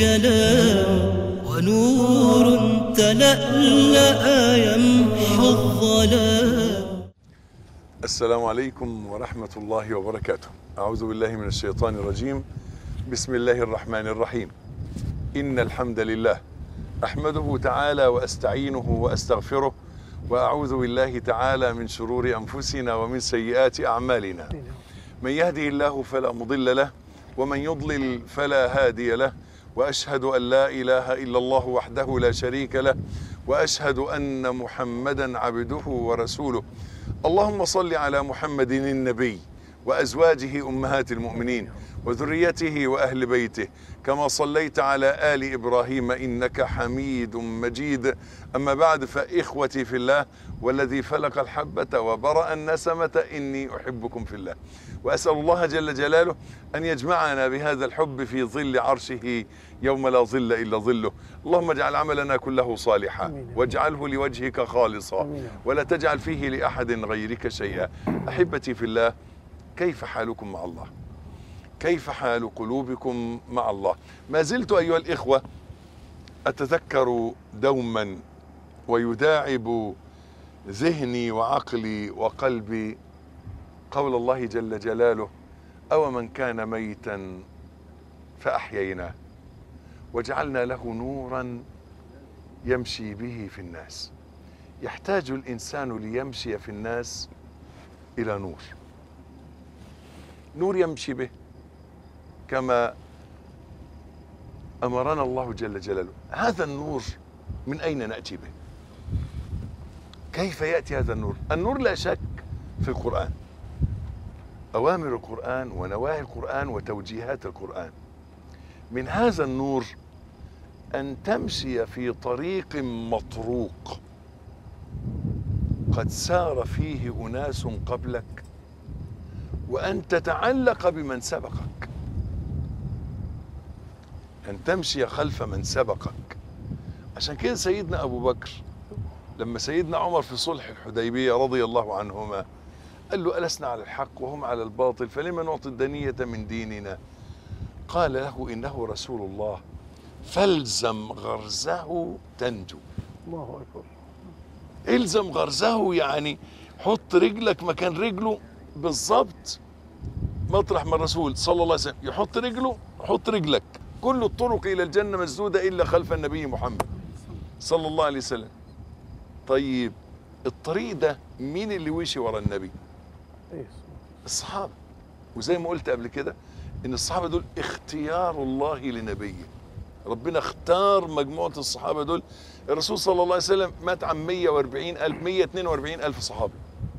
الكلام ونور تلألأ يمحو الظلام السلام عليكم ورحمة الله وبركاته أعوذ بالله من الشيطان الرجيم بسم الله الرحمن الرحيم إن الحمد لله أحمده تعالى وأستعينه وأستغفره وأعوذ بالله تعالى من شرور أنفسنا ومن سيئات أعمالنا من يهده الله فلا مضل له ومن يضلل فلا هادي له وأشهد أن لا إله إلا الله وحده لا شريك له وأشهد أن محمدا عبده ورسوله اللهم صل على محمد النبي وأزواجه أمهات المؤمنين وذريته وأهل بيته كما صليت على آل إبراهيم إنك حميد مجيد أما بعد فإخوتي في الله والذي فلق الحبة وبرأ النسمة إني أحبكم في الله وأسأل الله جل جلاله أن يجمعنا بهذا الحب في ظل عرشه يوم لا ظل إلا ظله اللهم اجعل عملنا كله صالحا واجعله لوجهك خالصا ولا تجعل فيه لأحد غيرك شيئا أحبتي في الله كيف حالكم مع الله كيف حال قلوبكم مع الله ما زلت أيها الإخوة أتذكر دوما ويداعب ذهني وعقلي وقلبي قول الله جل جلاله أو من كان ميتا فأحييناه وجعلنا له نورا يمشي به في الناس يحتاج الإنسان ليمشي في الناس إلى نور نور يمشي به كما امرنا الله جل جلاله هذا النور من اين ناتي به كيف ياتي هذا النور النور لا شك في القران اوامر القران ونواهي القران وتوجيهات القران من هذا النور ان تمشي في طريق مطروق قد سار فيه اناس قبلك وان تتعلق بمن سبقك أن تمشي خلف من سبقك عشان كده سيدنا أبو بكر لما سيدنا عمر في صلح الحديبية رضي الله عنهما قال له ألسنا على الحق وهم على الباطل فلما نعطي الدنية من ديننا قال له إنه رسول الله فالزم غرزه تنجو الله اكبر الزم غرزه يعني حط رجلك مكان رجله بالظبط مطرح ما الرسول صلى الله عليه وسلم يحط رجله حط رجلك كل الطرق الى الجنه مسدوده الا خلف النبي محمد صلى الله عليه وسلم طيب الطريق ده مين اللي وشي ورا النبي ايه الصحابه وزي ما قلت قبل كده ان الصحابه دول اختيار الله لنبيه ربنا اختار مجموعه الصحابه دول الرسول صلى الله عليه وسلم مات عن 140 الف 142 الف صحابي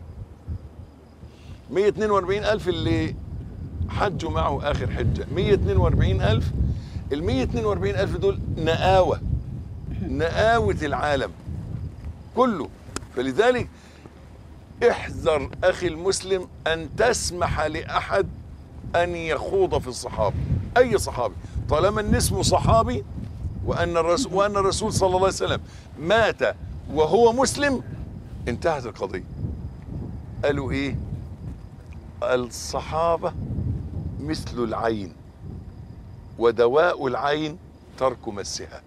142 الف اللي حجوا معه اخر حجه 142 الف ال 142 الف دول نقاوه نقاوه العالم كله فلذلك احذر اخي المسلم ان تسمح لاحد ان يخوض في الصحابه اي صحابي طالما ان اسمه صحابي وان الرسول وان الرسول صلى الله عليه وسلم مات وهو مسلم انتهت القضيه قالوا ايه الصحابه مثل العين ودواء العين ترك مسها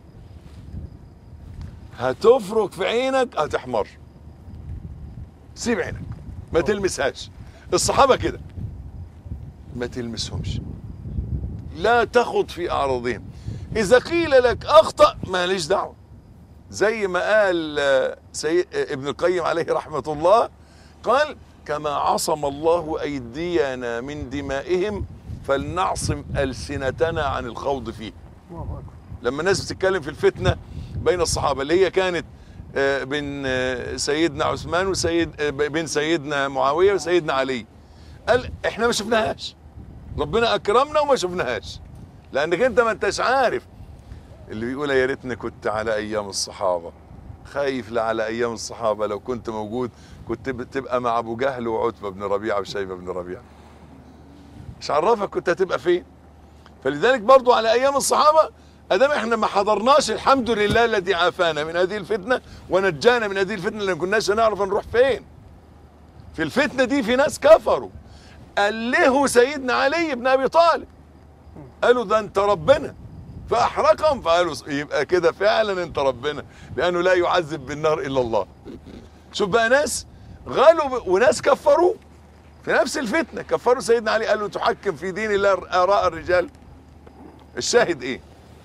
هتفرك في عينك هتحمر سيب عينك ما تلمسهاش الصحابة كده ما تلمسهمش لا تخض في أعراضهم إذا قيل لك أخطأ ماليش دعوة زي ما قال آه، سي... آه، ابن القيم عليه رحمة الله قال كما عصم الله أيدينا من دمائهم فلنعصم ألسنتنا عن الخوض فيه الله اكبر لما الناس بتتكلم في الفتنه بين الصحابه اللي هي كانت آه، بين آه، سيدنا عثمان وسيد آه، بين سيدنا معاويه وسيدنا علي قال احنا ما شفناهاش ربنا اكرمنا وما شفناهاش لانك انت ما انتش عارف اللي بيقول يا ريتني كنت على ايام الصحابه خايف لا على ايام الصحابه لو كنت موجود كنت بتبقى مع ابو جهل وعتبه بن ربيعه وشيبه بن ربيعه مش عرفك كنت هتبقى فين فلذلك برضو على ايام الصحابه ادام احنا ما حضرناش الحمد لله الذي عافانا من هذه الفتنه ونجانا من هذه الفتنه اللي ما كناش هنعرف نروح فين في الفتنه دي في ناس كفروا قال له سيدنا علي بن ابي طالب قالوا ده انت ربنا فاحرقهم فقالوا يبقى كده فعلا انت ربنا لانه لا يعذب بالنار الا الله شوف بقى ناس غالوا ب- وناس كفروا في نفس الفتنه كفروا سيدنا علي قالوا تحكم في دين الله اراء الرجال الشاهد ايه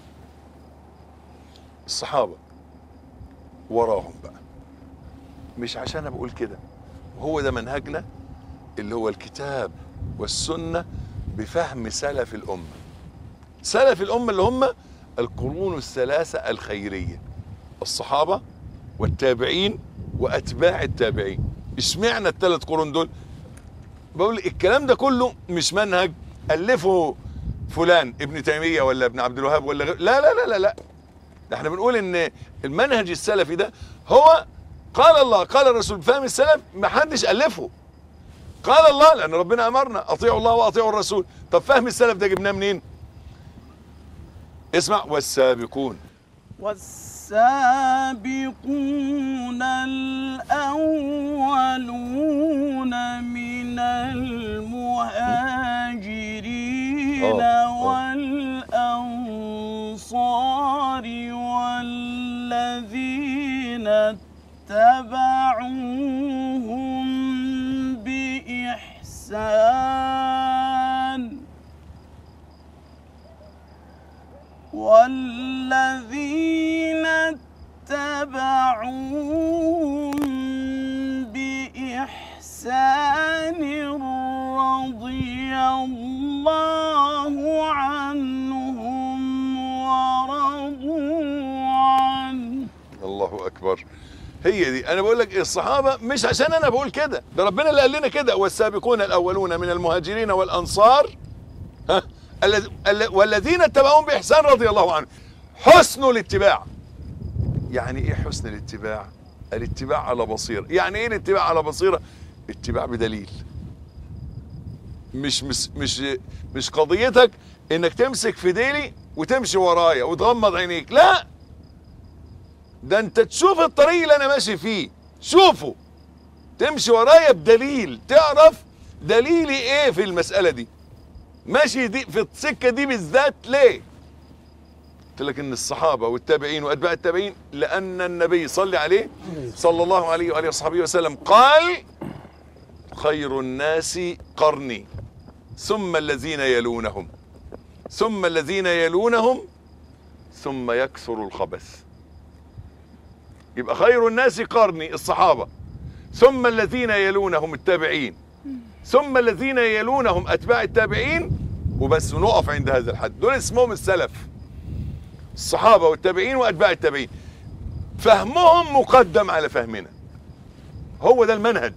الصحابه وراهم بقى مش عشان انا بقول كده وهو ده منهجنا اللي هو الكتاب والسنه بفهم سلف الامه سلف الامه اللي هم القرون الثلاثه الخيريه الصحابه والتابعين واتباع التابعين اشمعنى الثلاث قرون دول بقول الكلام ده كله مش منهج الفه فلان ابن تيميه ولا ابن عبد الوهاب ولا غير لا لا لا لا لا ده احنا بنقول ان المنهج السلفي ده هو قال الله قال الرسول فهم السلف ما حدش الفه قال الله لان ربنا امرنا اطيعوا الله واطيعوا الرسول طب فهم السلف ده جبناه منين اسمع والسابقون والسابقون الأولون من المهاجرين آه، آه. والأنصار والذين اتبعوهم بإحسان والذين اتبعوهم بإحسان رضي الله عنهم ورضوا عنه الله اكبر هي دي انا بقول لك الصحابه مش عشان انا بقول كده ده ربنا اللي قال لنا كده والسابقون الاولون من المهاجرين والانصار ها الذ- ال- والذين اتبعوهم باحسان رضي الله عنهم حسن الاتباع يعني ايه حسن الاتباع الاتباع على بصيره يعني ايه الاتباع على بصيره اتباع بدليل مش مش مش مش قضيتك انك تمسك في ديلي وتمشي ورايا وتغمض عينيك لا ده انت تشوف الطريق اللي انا ماشي فيه شوفه تمشي ورايا بدليل تعرف دليلي ايه في المسألة دي ماشي دي في السكة دي بالذات ليه قلت لك ان الصحابة والتابعين واتباع التابعين لان النبي صلى عليه صلى الله عليه وآله وصحبه وسلم قال خير الناس قرني ثم الذين يلونهم ثم الذين يلونهم ثم يكثر الخبث يبقى خير الناس قرني الصحابة ثم الذين يلونهم التابعين ثم الذين يلونهم أتباع التابعين وبس نقف عند هذا الحد دول اسمهم السلف الصحابة والتابعين وأتباع التابعين فهمهم مقدم على فهمنا هو ده المنهج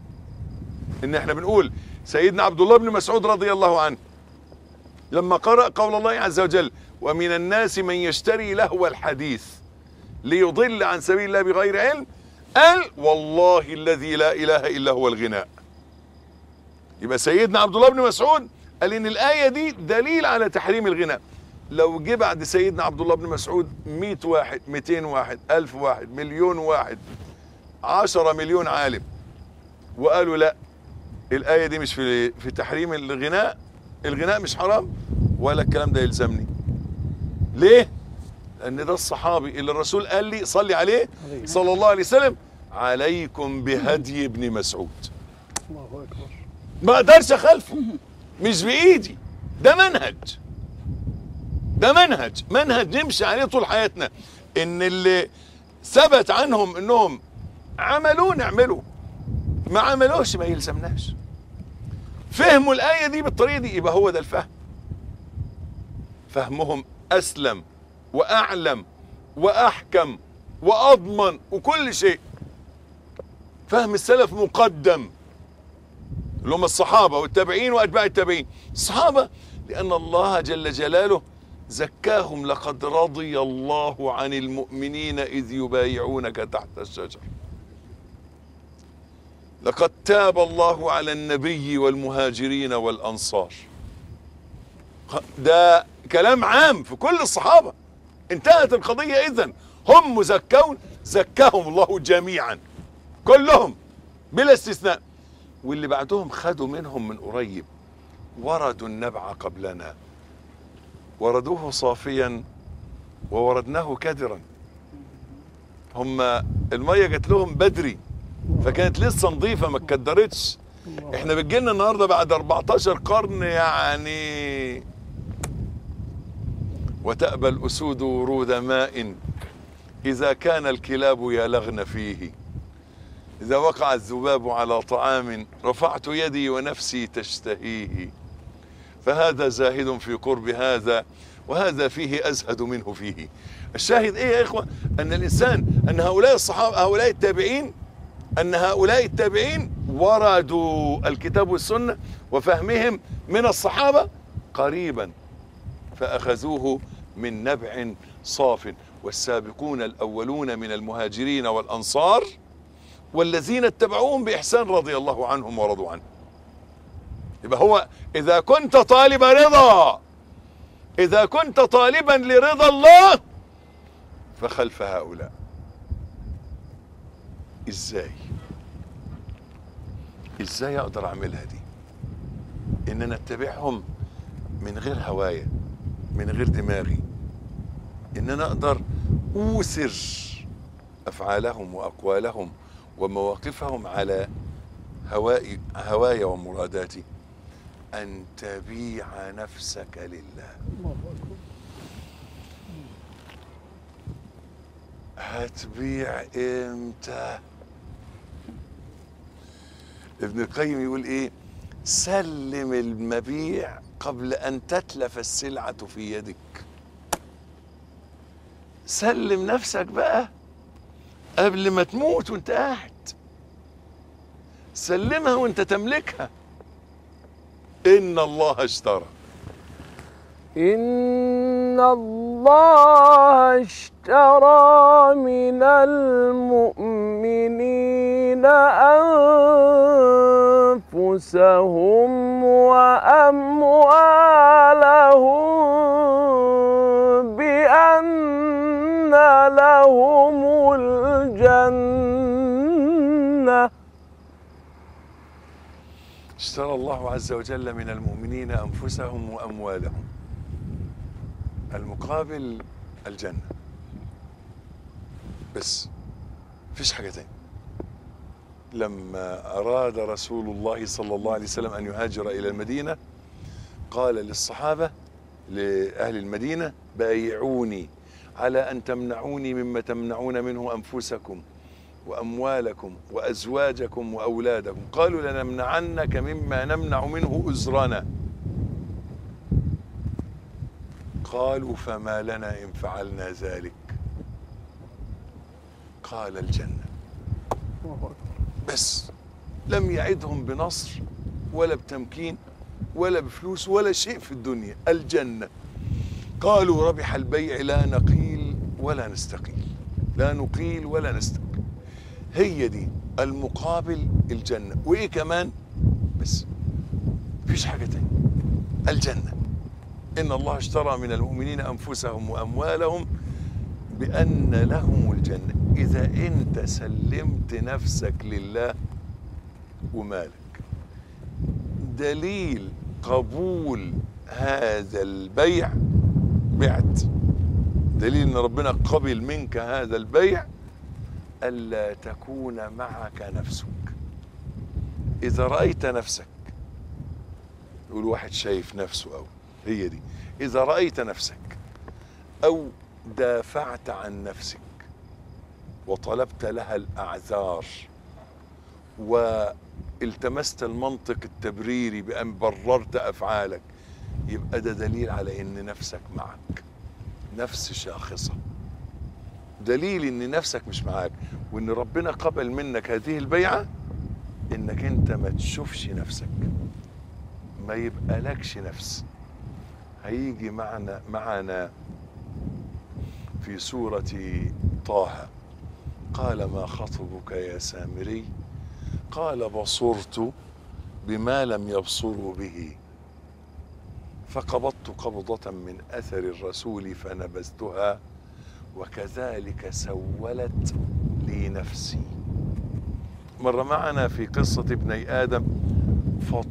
ان احنا بنقول سيدنا عبد الله بن مسعود رضي الله عنه لما قرأ قول الله عز وجل ومن الناس من يشتري لهو الحديث ليضل عن سبيل الله بغير علم قال والله الذي لا اله الا هو الغناء يبقى سيدنا عبد الله بن مسعود قال ان الايه دي دليل على تحريم الغناء لو جه بعد سيدنا عبد الله بن مسعود 100 واحد 200 واحد 1000 واحد مليون واحد 10 مليون عالم وقالوا لا الايه دي مش في في تحريم الغناء الغناء مش حرام ولا الكلام ده يلزمني ليه لان ده الصحابي اللي الرسول قال لي صلي عليه صلى الله عليه وسلم عليكم بهدي ابن مسعود الله اكبر ما اقدرش اخالفه مش بايدي ده منهج ده منهج منهج نمشي عليه طول حياتنا ان اللي ثبت عنهم انهم عملوه نعمله ما عملوش ما يلزمناش فهموا الايه دي بالطريقه دي يبقى هو ده الفهم فهمهم اسلم واعلم واحكم واضمن وكل شيء فهم السلف مقدم اللي هم الصحابة والتابعين وأتباع التابعين الصحابة لأن الله جل جلاله زكاهم لقد رضي الله عن المؤمنين إذ يبايعونك تحت الشجر لقد تاب الله على النبي والمهاجرين والأنصار ده كلام عام في كل الصحابة انتهت القضية إذن هم مزكون زكاهم الله جميعا كلهم بلا استثناء واللي بعدهم خدوا منهم من قريب وردوا النبع قبلنا وردوه صافيا ووردناه كدرا هم الميه جات لهم بدري فكانت لسه نظيفه ما اتكدرتش احنا بتجيلنا النهارده بعد 14 قرن يعني وتأبى الأسود ورود ماء إذا كان الكلاب يلغن فيه إذا وقع الذباب على طعام رفعت يدي ونفسي تشتهيه فهذا زاهد في قرب هذا وهذا فيه أزهد منه فيه الشاهد إيه يا إخوة أن الإنسان أن هؤلاء الصحابة هؤلاء التابعين أن هؤلاء التابعين وردوا الكتاب والسنة وفهمهم من الصحابة قريبا فأخذوه من نبع صاف والسابقون الأولون من المهاجرين والأنصار والذين اتبعوهم بإحسان رضي الله عنهم ورضوا عنه يبقى هو إذا كنت طالب رضا إذا كنت طالبا لرضا الله فخلف هؤلاء إزاي إزاي أقدر أعملها دي إن أنا أتبعهم من غير هوايا من غير دماغي ان انا اقدر اوثر افعالهم واقوالهم ومواقفهم على هوائي هوايا ومراداتي ان تبيع نفسك لله الله اكبر هتبيع امتى ابن القيم يقول ايه سلم المبيع قبل ان تتلف السلعه في يدك سلم نفسك بقى قبل ما تموت وانت قاعد سلمها وانت تملكها ان الله اشترى إن الله اشترى من المؤمنين أنفسهم وأموالهم بأن لهم الجنة اشترى الله عز وجل من المؤمنين انفسهم واموالهم المقابل الجنه بس مفيش حاجه تاني لما اراد رسول الله صلى الله عليه وسلم ان يهاجر الى المدينه قال للصحابه لاهل المدينه بايعوني على ان تمنعوني مما تمنعون منه انفسكم واموالكم وازواجكم واولادكم قالوا لنمنعنك مما نمنع منه ازرنا قالوا فما لنا ان فعلنا ذلك قال الجنه الله أكبر بس لم يعدهم بنصر ولا بتمكين ولا بفلوس ولا شيء في الدنيا الجنة قالوا ربح البيع لا نقيل ولا نستقيل لا نقيل ولا نستقيل هي دي المقابل الجنة وإيه كمان بس مفيش حاجة تانية الجنة إن الله اشترى من المؤمنين أنفسهم وأموالهم بأن لهم الجنة إذا أنت سلمت نفسك لله ومالك دليل قبول هذا البيع بعت دليل ان ربنا قبل منك هذا البيع الا تكون معك نفسك اذا رايت نفسك يقول واحد شايف نفسه او هي دي اذا رايت نفسك او دافعت عن نفسك وطلبت لها الاعذار والتمست المنطق التبريري بان بررت افعالك يبقى ده دليل على ان نفسك معك نفس شاخصه دليل ان نفسك مش معاك وان ربنا قبل منك هذه البيعه انك انت ما تشوفش نفسك ما يبقى لكش نفس هيجي معنا معنا في سورة طه قال ما خطبك يا سامري قال بصرت بما لم يبصروا به فقبضت قبضة من أثر الرسول فنبذتها وكذلك سولت لي نفسي مر معنا في قصة ابني آدم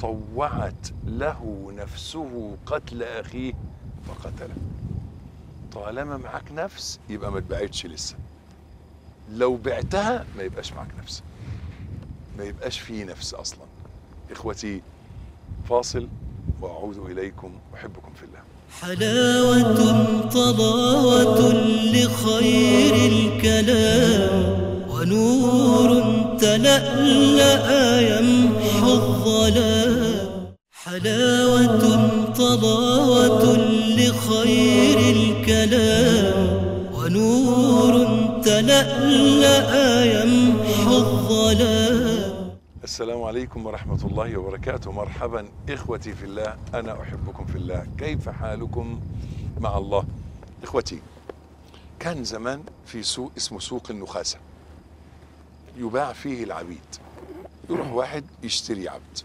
فطوعت له نفسه قتل أخيه فقتله طالما معاك نفس يبقى ما اتبعتش لسه لو بعتها ما يبقاش معاك نفس ما يبقاش فيه نفس اصلا اخوتي فاصل واعود اليكم احبكم في الله حلاوة طلاوة لخير الكلام ونور تلألأ يمحو الظلام حلاوة طلاوة لخير الكلام ونور تلألأ يمحو الظلام السلام عليكم ورحمة الله وبركاته مرحبا إخوتي في الله أنا أحبكم في الله كيف حالكم مع الله إخوتي كان زمان في سوق اسمه سوق النخاسة يباع فيه العبيد يروح واحد يشتري عبد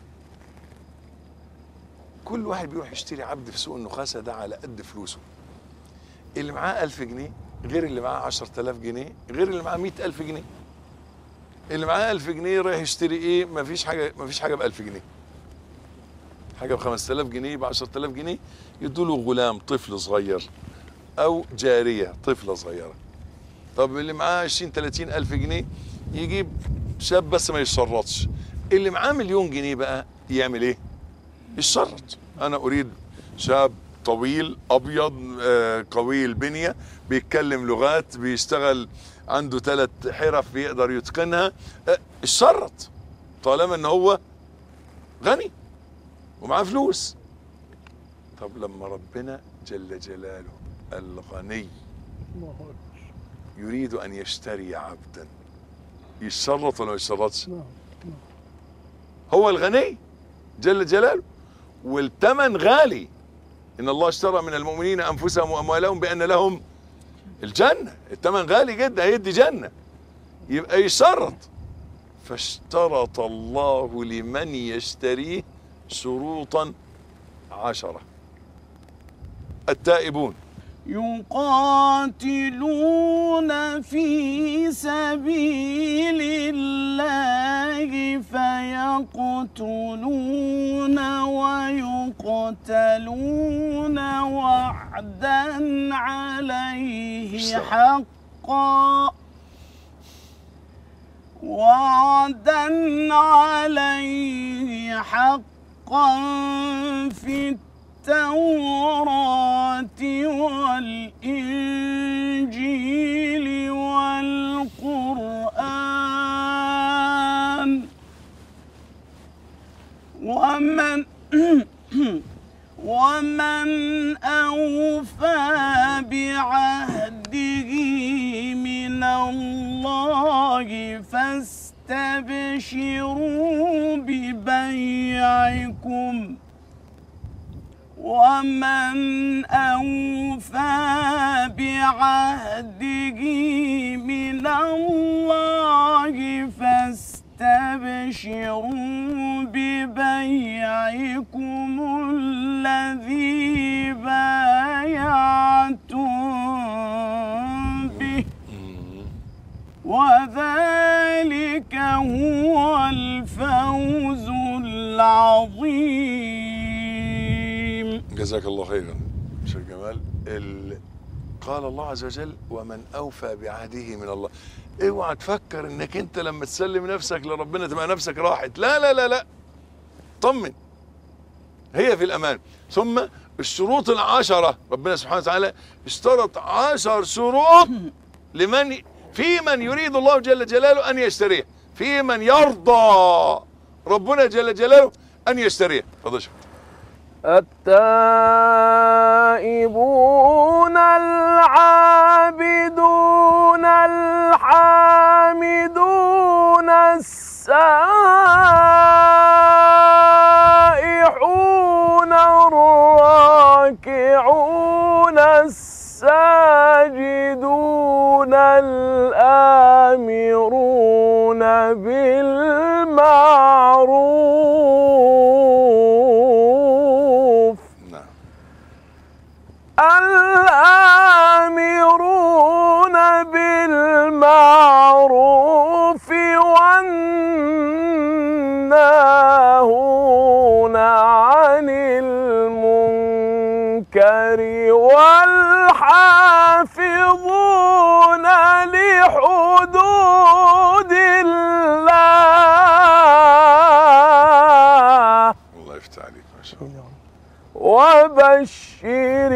كل واحد بيروح يشتري عبد في سوق النخاسة ده على قد فلوسه اللي معاه ألف جنيه غير اللي معاه عشرة آلاف جنيه غير اللي معاه مئة ألف جنيه اللي معاه 1000 جنيه رايح يشتري ايه مفيش حاجه مفيش حاجه ب 1000 جنيه حاجه ب 5000 جنيه ب 10000 جنيه يدوا له غلام طفل صغير او جاريه طفله صغيره طب اللي معاه 20 30 الف جنيه يجيب شاب بس ما يشرطش اللي معاه مليون جنيه بقى يعمل ايه يشرط انا اريد شاب طويل ابيض آه، قوي البنيه بيتكلم لغات بيشتغل عنده ثلاث حرف بيقدر يتقنها آه، الشرط طالما ان هو غني ومعاه فلوس طب لما ربنا جل جلاله الغني الله أكبر يريد ان يشتري عبدا يشرط ولا ما يشرطش نعم هو الغني جل جلاله والثمن غالي ان الله اشترى من المؤمنين انفسهم واموالهم بان لهم الجنه الثمن غالي جدا هيدي جنه يبقى يشرط فاشترط الله لمن يشتريه شروطا عشره التائبون يقاتلون في سبيل الله فيقتلون ويقتلون وعدا عليه اشتغل. حقا وعدا عليه حقا في التوراة والإنجيل والقرآن ومن ومن أوفى بعهده من الله فاستبشروا ببيعكم ومن أوفى بعهده من الله فاستبشروا ببيعكم الذي بايعتم به وذلك هو الفوز العظيم جزاك الله خيرا شيخ جمال ال... قال الله عز وجل ومن اوفى بعهده من الله اوعى تفكر انك انت لما تسلم نفسك لربنا تبقى نفسك راحت لا لا لا لا طمن هي في الامان ثم الشروط العشرة ربنا سبحانه وتعالى اشترط عشر شروط لمن في من يريد الله جل جلاله ان يشتريه في من يرضى ربنا جل جلاله ان يشتريه تفضل شوف التائبون العابدون الحامدون السائحون الراكعون الساجدون الآمرون بالمعروف نعم الآمرون بالمعروف والناهون عن المنكر والحافظون وبشر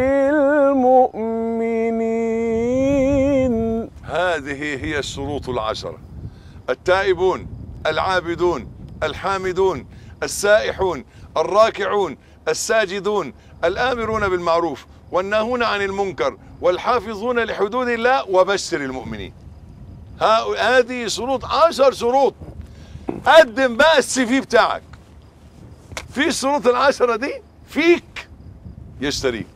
المؤمنين هذه هي الشروط العشرة التائبون العابدون الحامدون السائحون الراكعون الساجدون الآمرون بالمعروف والناهون عن المنكر والحافظون لحدود الله وبشر المؤمنين ها- هذه شروط عشر شروط قدم بقى السي في بتاعك في الشروط العشرة دي فيك يشتريك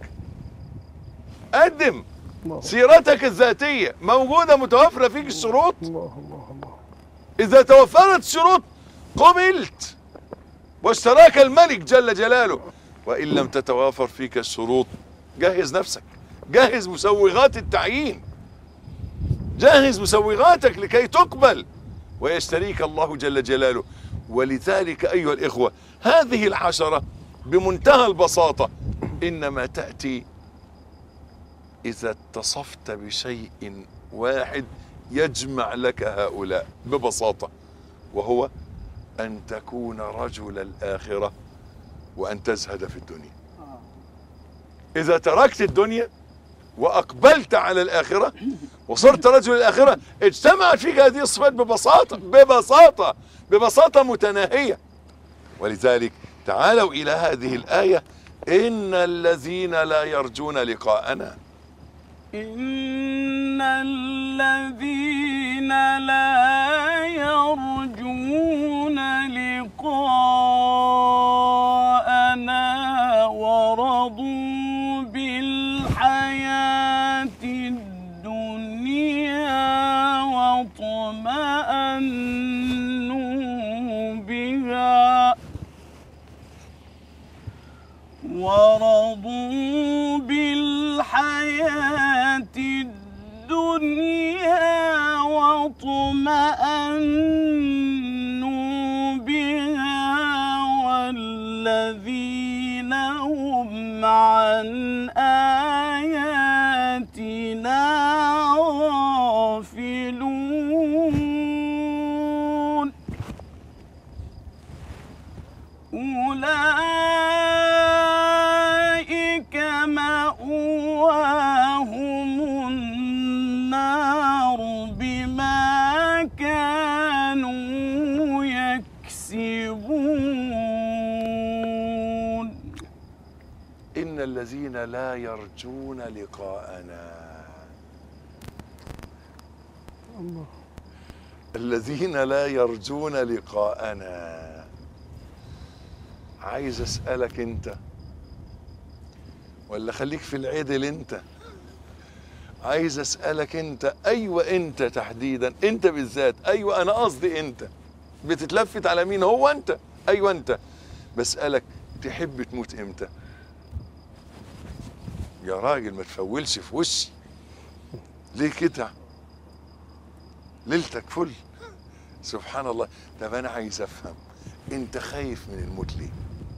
قدم الله سيرتك الذاتية موجودة متوفرة فيك الشروط الله الله الله إذا توفرت الشروط قبلت واشتراك الملك جل جلاله وإن لم تتوافر فيك الشروط جهز نفسك جهز مسوغات التعيين جهز مسوغاتك لكي تقبل ويشتريك الله جل جلاله ولذلك أيها الإخوة هذه العشرة بمنتهى البساطة إنما تأتي إذا اتصفت بشيء واحد يجمع لك هؤلاء ببساطة وهو أن تكون رجل الآخرة وأن تزهد في الدنيا إذا تركت الدنيا وأقبلت على الآخرة وصرت رجل الآخرة اجتمعت فيك هذه الصفات ببساطة ببساطة ببساطة متناهية ولذلك تعالوا إلى هذه الآية إن الذين لا يرجون لقاءنا إن الذين لا يرجون لقاءنا ورضوا بالحياة الدنيا واطمأنوا بها ورضوا بالحياة الدنيا واطمأنوا بها والذين هم عن آياتنا غافلون أولئك مأواهم النار بما كانوا يكسبون إن الذين لا يرجون لقاءنا الله الذين لا يرجون لقاءنا عايز اسالك انت ولا خليك في العدل انت عايز اسالك انت ايوه انت تحديدا انت بالذات ايوه انا قصدي انت بتتلفت على مين هو انت ايوه انت بسالك تحب تموت امتى يا راجل ما تفولش في وشي ليه كده ليلتك فل سبحان الله طب انا عايز افهم انت خايف من الموت ليه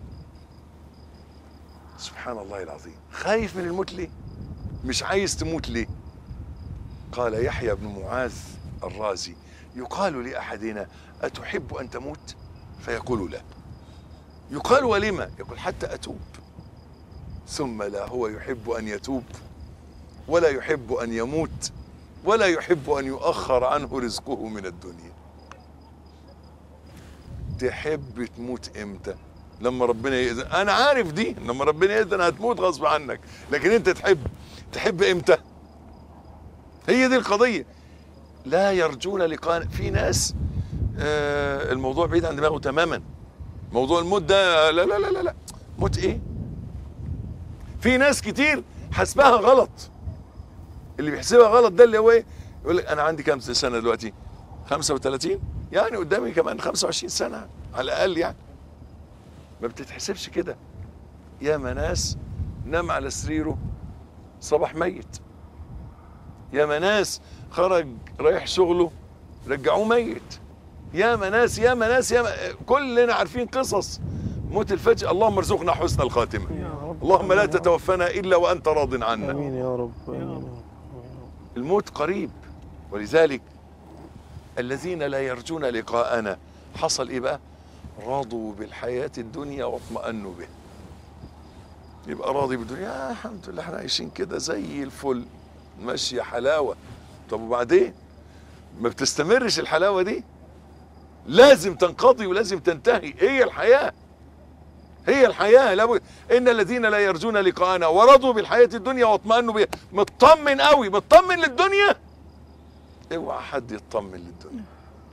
سبحان الله العظيم خايف من الموت ليه مش عايز تموت ليه قال يحيى بن معاذ الرازي يقال لاحدنا اتحب ان تموت فيقول لا يقال ولما يقول حتى اتوب ثم لا هو يحب ان يتوب ولا يحب ان يموت ولا يحب ان يؤخر عنه رزقه من الدنيا تحب تموت امتى لما ربنا يأذن انا عارف دي لما ربنا يأذن هتموت غصب عنك لكن انت تحب تحب امتى هي دي القضية لا يرجون لقاء في ناس آه الموضوع بعيد عن دماغه تماما موضوع الموت ده لا لا لا لا, لا. موت ايه في ناس كتير حسبها غلط اللي بيحسبها غلط ده اللي هو ايه يقول لك انا عندي كام سنه دلوقتي 35 يعني قدامي كمان 25 سنه على الاقل يعني ما بتتحسبش كده ياما ناس نام على سريره صباح ميت ياما ناس خرج رايح شغله رجعوه ميت ياما ناس ياما ناس ياما كلنا عارفين قصص موت الفجأة اللهم ارزقنا حسن الخاتمة يا رب اللهم لا تتوفنا إلا وأنت راض عنا امين يا رب امين يا رب الموت قريب ولذلك الذين لا يرجون لقاءنا حصل ايه بقى رضوا بالحياة الدنيا واطمأنوا به يبقى راضي بالدنيا يا الحمد لله احنا عايشين كده زي الفل ماشيه حلاوه طب وبعدين ما بتستمرش الحلاوه دي لازم تنقضي ولازم تنتهي هي الحياه هي الحياه لابد ان الذين لا يرجون لقاءنا ورضوا بالحياه الدنيا واطمأنوا بها مطمن قوي مطمن للدنيا اوعى حد يطمن للدنيا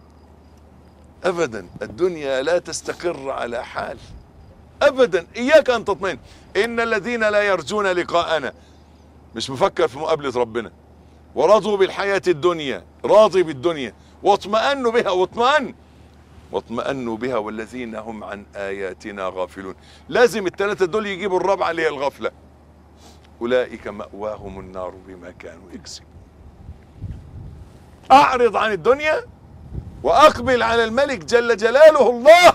ابدا الدنيا لا تستقر على حال ابدا اياك ان تطمئن ان الذين لا يرجون لقاءنا مش مفكر في مقابله ربنا ورضوا بالحياه الدنيا راضي بالدنيا واطمأنوا بها واطمأن واطمأنوا بها والذين هم عن آياتنا غافلون لازم الثلاثة دول يجيبوا الرابعة اللي هي الغفلة أولئك مأواهم النار بما كانوا يكسبون أعرض عن الدنيا وأقبل على الملك جل جلاله الله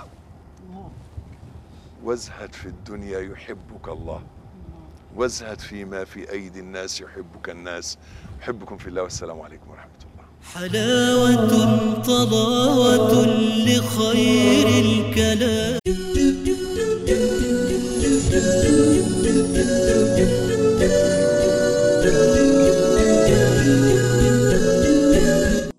وازهد في الدنيا يحبك الله وازهد فيما في أيدي الناس يحبك الناس أحبكم في الله والسلام عليكم ورحمة الله حلاوة طلاوة لخير الكلام